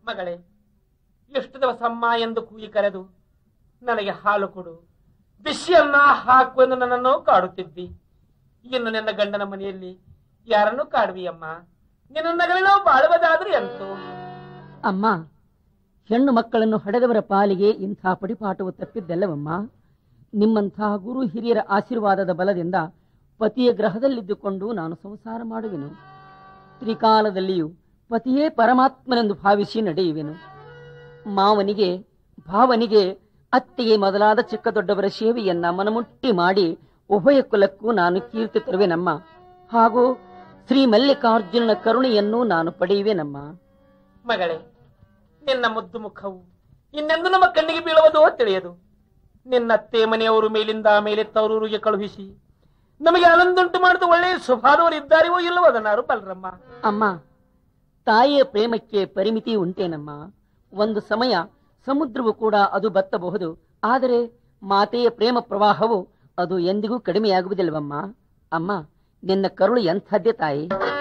ಮಗಳೇ ಎಷ್ಟು ದಿವಸ ಅಮ್ಮ ಎಂದು ಕೂಗಿ ಕರೆದು ನನಗೆ ಹಾಲು ಕೊಡು ಬಿಸಿಯನ್ನ ಹಾಕು ಎಂದು ನನ್ನನ್ನು ಕಾಡುತ್ತಿದ್ದಿ ಇನ್ನು ನಿನ್ನ ಗಂಡನ ಮನೆಯಲ್ಲಿ ಯಾರನ್ನು ಕಾಡುವಿಯಮ್ಮ ನಿನ್ನ ನಗಲಿನೋ ಬಾಳುವುದಾದ್ರೆ ಎಂತು ಅಮ್ಮ ಹೆಣ್ಣು ಮಕ್ಕಳನ್ನು ಹಡೆದವರ ಪಾಲಿಗೆ ಇಂಥ ಪಡಿಪಾಠವು ತಪ್ಪಿದ್ದಲ್ಲವಮ್ಮ ನಿಮ್ಮಂತಹ ಗುರು ಹಿರಿಯರ ಆಶೀರ್ವಾದದ ಬಲದಿಂದ ಪತಿಯ ಗ್ರಹದಲ್ಲಿದ್ದುಕೊಂಡು ನಾನು ಸಂಸಾರ ಮಾಡುವೆನು ತ್ರಿಕಾಲದಲ್ಲಿಯೂ ಪತಿಯೇ ಪರಮಾತ್ಮನೆಂದು ಭಾವಿಸಿ ನಡೆಯುವೆನು ಮಾವನಿಗೆ ಭಾವನಿಗೆ ಅತ್ತೆಗೆ ಮೊದಲಾದ ಚಿಕ್ಕ ದೊಡ್ಡವರ ಸೇವೆಯನ್ನ ಮನಮುಟ್ಟಿ ಮಾಡಿ ಉಭಯ ಕುಲಕ್ಕೂ ನಾನು ಕೀರ್ತಿ ತರುವೆನಮ್ಮ ಹಾಗೂ ಶ್ರೀ ಮಲ್ಲಿಕಾರ್ಜುನನ ಕರುಣೆಯನ್ನು ನಾನು ಪಡೆಯುವೆನಮ್ಮ ಮಗಳೇ ನಿನ್ನ ಮುದ್ದು ಮುಖವು ಇನ್ನೆಂದು ನಮ್ಮ ಕಣ್ಣಿಗೆ ಬೀಳುವುದೋ ತಿಳಿಯದು ನಿನ್ನತ್ತೆ ಮನೆಯವರು ಮೇಲಿಂದ ಮೇಲೆ ತವರೂರಿಗೆ ಕಳುಹಿಸಿ ನಮಗೆ ಆನಂದುಂಟು ಮಾಡಿದ ಒಳ್ಳೆಯ ಸ್ವಭಾವದವರು ಇದ್ದಾರೆಯೋ ಇಲ್ಲವೋ ಅದನ್ನಾರು ಬಲ್ರಮ್ಮ ಅಮ್ಮ ತಾಯಿಯ ಪ್ರೇಮಕ್ಕೆ ಪರಿಮಿತಿ ಉಂಟೇನಮ್ಮ ಒಂದು ಸಮಯ ಸಮುದ್ರವು ಕೂಡ ಅದು ಬತ್ತಬಹುದು ಆದರೆ ಮಾತೆಯ ಪ್ರೇಮ ಪ್ರವಾಹವು ಅದು ಎಂದಿಗೂ ಕಡಿಮೆಯಾಗುವುದಿಲ್ಲವಮ್ಮ ಅಮ್ಮ ನಿನ್ನ ಕರುಳು ಎಂಥದ್ದೇ ತಾಯಿ